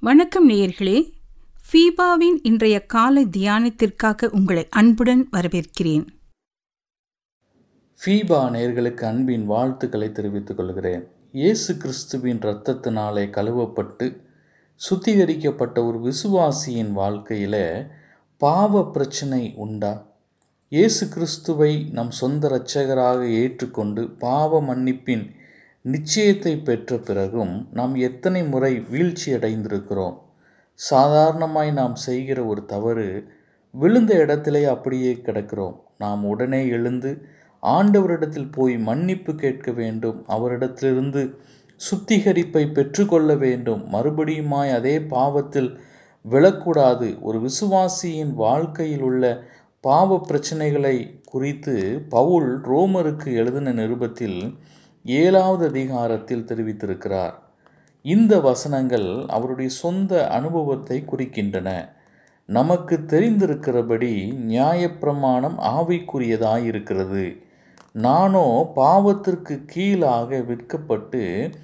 வணக்கம் நேயர்களே ஃபீபாவின் இன்றைய காலை தியானத்திற்காக உங்களை அன்புடன் வரவேற்கிறேன் ஃபீபா நேர்களுக்கு அன்பின் வாழ்த்துக்களை தெரிவித்துக் கொள்கிறேன் இயேசு கிறிஸ்துவின் இரத்தத்தினாலே கழுவப்பட்டு சுத்திகரிக்கப்பட்ட ஒரு விசுவாசியின் வாழ்க்கையில் பாவ பிரச்சனை உண்டா இயேசு கிறிஸ்துவை நம் சொந்த இரட்சகராக ஏற்றுக்கொண்டு பாவ மன்னிப்பின் நிச்சயத்தை பெற்ற பிறகும் நாம் எத்தனை முறை வீழ்ச்சி அடைந்திருக்கிறோம் சாதாரணமாய் நாம் செய்கிற ஒரு தவறு விழுந்த இடத்திலே அப்படியே கிடக்கிறோம் நாம் உடனே எழுந்து ஆண்டவரிடத்தில் போய் மன்னிப்பு கேட்க வேண்டும் அவரிடத்திலிருந்து சுத்திகரிப்பை பெற்றுக்கொள்ள வேண்டும் மறுபடியுமாய் அதே பாவத்தில் விழக்கூடாது ஒரு விசுவாசியின் வாழ்க்கையில் உள்ள பாவ பிரச்சனைகளை குறித்து பவுல் ரோமருக்கு எழுதின நிருபத்தில் ஏழாவது அதிகாரத்தில் தெரிவித்திருக்கிறார் இந்த வசனங்கள் அவருடைய சொந்த அனுபவத்தை குறிக்கின்றன நமக்கு தெரிந்திருக்கிறபடி நியாயப்பிரமாணம் ஆவிக்குரியதாயிருக்கிறது நானோ பாவத்திற்கு கீழாக விற்கப்பட்டு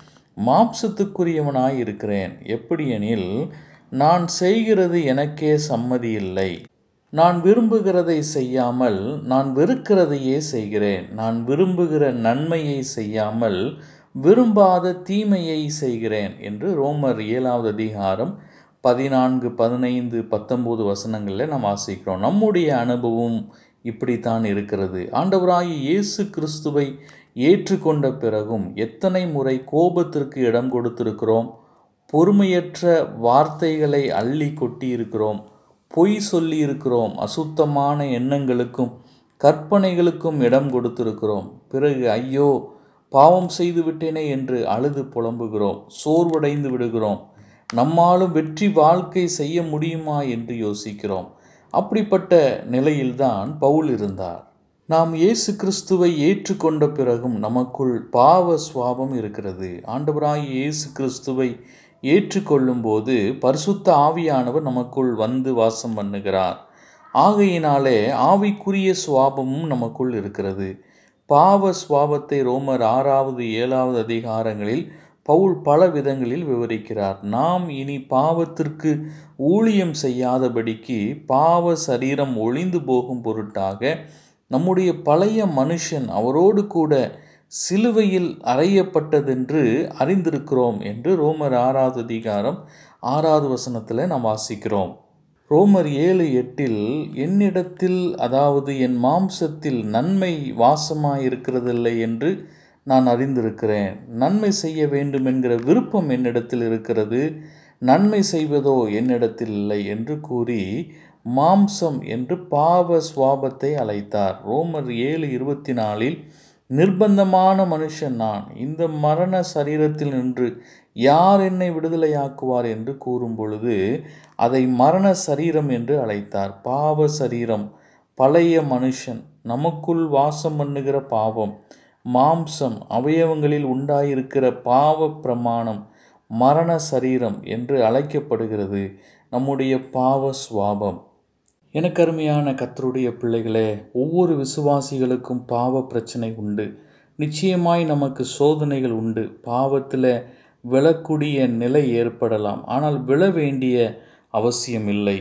மாம்சத்துக்குரியவனாய் இருக்கிறேன் எப்படியெனில் நான் செய்கிறது எனக்கே சம்மதியில்லை நான் விரும்புகிறதை செய்யாமல் நான் வெறுக்கிறதையே செய்கிறேன் நான் விரும்புகிற நன்மையை செய்யாமல் விரும்பாத தீமையை செய்கிறேன் என்று ரோமர் ஏழாவது அதிகாரம் பதினான்கு பதினைந்து பத்தொம்போது வசனங்களில் நாம் வாசிக்கிறோம் நம்முடைய அனுபவம் இப்படித்தான் இருக்கிறது ஆண்டவராகி இயேசு கிறிஸ்துவை ஏற்றுக்கொண்ட பிறகும் எத்தனை முறை கோபத்திற்கு இடம் கொடுத்திருக்கிறோம் பொறுமையற்ற வார்த்தைகளை அள்ளி கொட்டியிருக்கிறோம் பொய் சொல்லி இருக்கிறோம் அசுத்தமான எண்ணங்களுக்கும் கற்பனைகளுக்கும் இடம் கொடுத்திருக்கிறோம் பிறகு ஐயோ பாவம் செய்து விட்டேனே என்று அழுது புலம்புகிறோம் சோர்வடைந்து விடுகிறோம் நம்மாலும் வெற்றி வாழ்க்கை செய்ய முடியுமா என்று யோசிக்கிறோம் அப்படிப்பட்ட நிலையில்தான் பவுல் இருந்தார் நாம் இயேசு கிறிஸ்துவை ஏற்றுக்கொண்ட பிறகும் நமக்குள் பாவ சுவாபம் இருக்கிறது ஆண்டவராய் இயேசு கிறிஸ்துவை ஏற்றுக்கொள்ளும்போது பரிசுத்த ஆவியானவர் நமக்குள் வந்து வாசம் பண்ணுகிறார் ஆகையினாலே ஆவிக்குரிய சுவாபமும் நமக்குள் இருக்கிறது பாவ சுவாபத்தை ரோமர் ஆறாவது ஏழாவது அதிகாரங்களில் பவுல் பல விதங்களில் விவரிக்கிறார் நாம் இனி பாவத்திற்கு ஊழியம் செய்யாதபடிக்கு பாவ சரீரம் ஒளிந்து போகும் பொருட்டாக நம்முடைய பழைய மனுஷன் அவரோடு கூட சிலுவையில் அறையப்பட்டதென்று அறிந்திருக்கிறோம் என்று ரோமர் ஆறாவது அதிகாரம் ஆறாவது வசனத்தில் நாம் வாசிக்கிறோம் ரோமர் ஏழு எட்டில் என்னிடத்தில் அதாவது என் மாம்சத்தில் நன்மை வாசமாயிருக்கிறதில்லை என்று நான் அறிந்திருக்கிறேன் நன்மை செய்ய வேண்டும் என்கிற விருப்பம் என்னிடத்தில் இருக்கிறது நன்மை செய்வதோ என்னிடத்தில் இல்லை என்று கூறி மாம்சம் என்று பாவ சுவாபத்தை அழைத்தார் ரோமர் ஏழு இருபத்தி நாலில் நிர்பந்தமான மனுஷன் நான் இந்த மரண சரீரத்தில் நின்று யார் என்னை விடுதலையாக்குவார் என்று கூறும் பொழுது அதை மரண சரீரம் என்று அழைத்தார் பாவ சரீரம் பழைய மனுஷன் நமக்குள் வாசம் பண்ணுகிற பாவம் மாம்சம் அவயவங்களில் உண்டாயிருக்கிற பாவ பிரமாணம் மரண சரீரம் என்று அழைக்கப்படுகிறது நம்முடைய பாவ சுவாபம் எனக்கு அருமையான கத்தருடைய பிள்ளைகளே ஒவ்வொரு விசுவாசிகளுக்கும் பாவ பிரச்சனை உண்டு நிச்சயமாய் நமக்கு சோதனைகள் உண்டு பாவத்தில் விழக்கூடிய நிலை ஏற்படலாம் ஆனால் விழ வேண்டிய அவசியம் இல்லை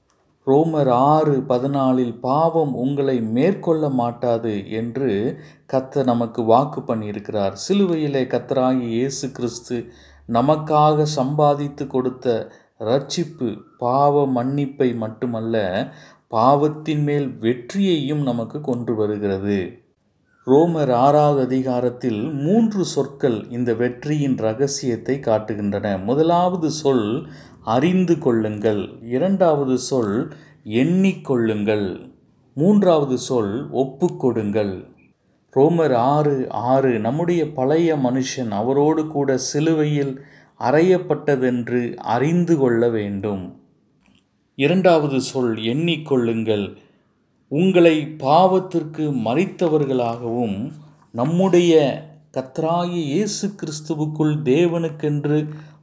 ரோமர் ஆறு பதினாலில் பாவம் உங்களை மேற்கொள்ள மாட்டாது என்று கத்த நமக்கு வாக்கு பண்ணியிருக்கிறார் சிலுவையிலே கத்தராகி இயேசு கிறிஸ்து நமக்காக சம்பாதித்து கொடுத்த ரட்சிப்பு பாவ மன்னிப்பை மட்டுமல்ல பாவத்தின் மேல் வெற்றியையும் நமக்கு கொண்டு வருகிறது ரோமர் ஆறாவது அதிகாரத்தில் மூன்று சொற்கள் இந்த வெற்றியின் ரகசியத்தை காட்டுகின்றன முதலாவது சொல் அறிந்து கொள்ளுங்கள் இரண்டாவது சொல் எண்ணிக்கொள்ளுங்கள் மூன்றாவது சொல் ஒப்புக்கொடுங்கள் ரோமர் ஆறு ஆறு நம்முடைய பழைய மனுஷன் அவரோடு கூட சிலுவையில் அறையப்பட்டதென்று அறிந்து கொள்ள வேண்டும் இரண்டாவது சொல் எண்ணிக்கொள்ளுங்கள் உங்களை பாவத்திற்கு மறித்தவர்களாகவும் நம்முடைய கத்ராயி இயேசு கிறிஸ்துவுக்குள் தேவனுக்கென்று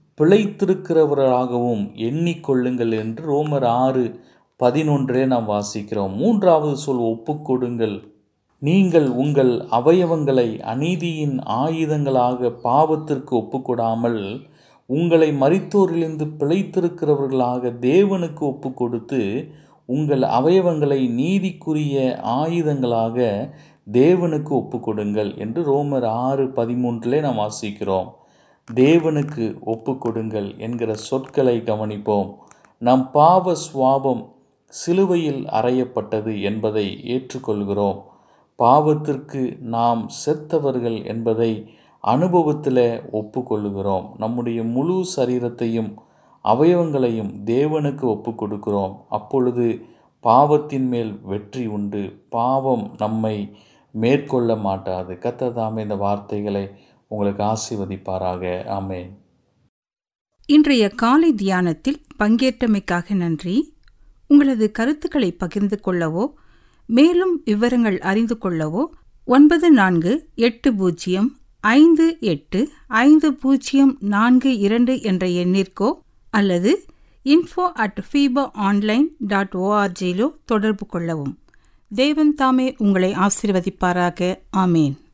பிழைத்திருக்கிறவர்களாகவும் எண்ணிக்கொள்ளுங்கள் என்று ரோமர் ஆறு பதினொன்றே நாம் வாசிக்கிறோம் மூன்றாவது சொல் ஒப்புக்கொடுங்கள் நீங்கள் உங்கள் அவயவங்களை அநீதியின் ஆயுதங்களாக பாவத்திற்கு ஒப்புக்கொடாமல் உங்களை மரித்தோரிலிருந்து பிழைத்திருக்கிறவர்களாக தேவனுக்கு ஒப்பு கொடுத்து உங்கள் அவயவங்களை நீதிக்குரிய ஆயுதங்களாக தேவனுக்கு ஒப்பு கொடுங்கள் என்று ரோமர் ஆறு பதிமூன்றிலே நாம் வாசிக்கிறோம் தேவனுக்கு ஒப்பு கொடுங்கள் என்கிற சொற்களை கவனிப்போம் நம் பாவ சுவாபம் சிலுவையில் அறையப்பட்டது என்பதை ஏற்றுக்கொள்கிறோம் பாவத்திற்கு நாம் செத்தவர்கள் என்பதை அனுபவத்தில் ஒப்புக்கொள்ளுகிறோம் நம்முடைய முழு சரீரத்தையும் அவயவங்களையும் தேவனுக்கு ஒப்பு கொடுக்கிறோம் அப்பொழுது பாவத்தின் மேல் வெற்றி உண்டு பாவம் நம்மை மேற்கொள்ள மாட்டாது கத்ததாமே இந்த வார்த்தைகளை உங்களுக்கு ஆசீர்வதிப்பாராக ஆமேன் இன்றைய காலை தியானத்தில் பங்கேற்றமைக்காக நன்றி உங்களது கருத்துக்களை பகிர்ந்து கொள்ளவோ மேலும் விவரங்கள் அறிந்து கொள்ளவோ ஒன்பது நான்கு எட்டு பூஜ்ஜியம் ஐந்து எட்டு ஐந்து பூஜ்ஜியம் நான்கு இரண்டு என்ற எண்ணிற்கோ அல்லது info at FEBA online dot ஓஆர்ஜியிலோ தொடர்பு கொள்ளவும் தேவன் தாமே உங்களை ஆசீர்வதிப்பாராக ஆமேன்